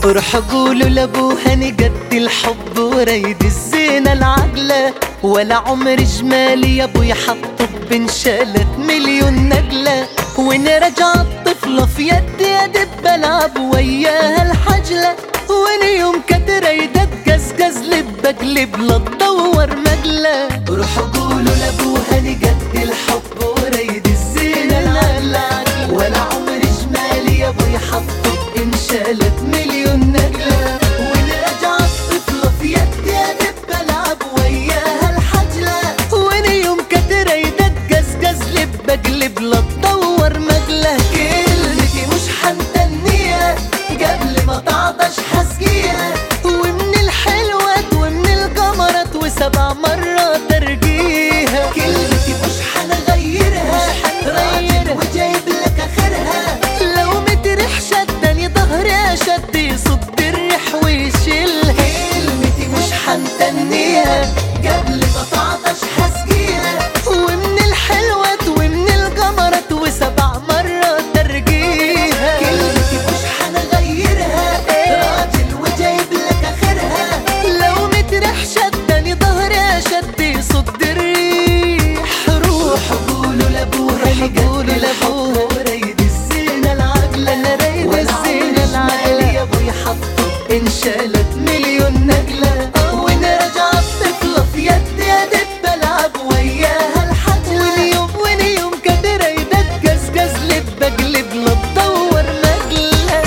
روح قولوا لابوها نجد الحب وريد الزينة العجلة ولا عمر جمالي يا ابويا حطه بنشالت مليون نجلة وين رجع الطفلة في يدي يا دب العب وياها الحجلة وين يوم كانت رايدة تجزجز لب اقلب لا تدور مجلة روح قولوا لابوها نجد الحب وريد الزينة العجلة ولا عمر جمالي يا ابويا حطه انشالت مليون نجلة وين رجع الطفلة في يدي يا دب العب وياها الحجلة وين يوم كانت رايدة تجزجز لب اقلب لا تدور مجلة كلمتي مش حنتنيها قبل ما تعطش حسقيها ومن الحلوات ومن القمرات وسبع مرات ارجيها كلمتي مش حنغيرها راجل وجايب لك اخرها لو مترح شدني ظهري شد يصد الريح ويشيلها كلمتي مش حنتنيها قبل ما تعطش حسقيها ومن الحلوات ومن القمرات وسبع مرات ارجيها كلمتي مش حنغيرها راجل وجايب لك اخرها لو مترح شدني ظهري شد يصد الريح روح قولوا لابوها قولوا لابوها وريد الزينة العقلة انا ريد الزينة العقلة يا ابوي حطه انشالت مليون نقلة وين رجع الطفلة في يدي يا دب العب وياها الحجلة واليوم واليوم كانت رايدة تجزجز لب اقلب لا تدور مجلة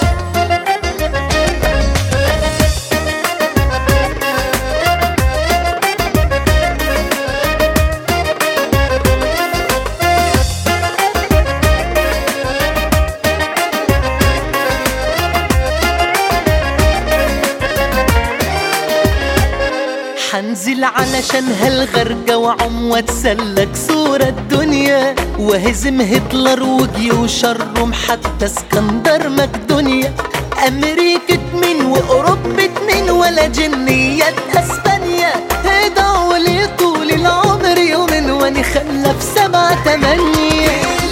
حنزل علشان هالغرقة وعم واتسلك صورة الدنيا وهزم هتلر وجيوش الروم حتى اسكندر مقدونيا أمريكة مين وأوروبة مين ولا جنية أسبانيا ادعوا لي طول العمر يومين واني خلف سبعة تمانية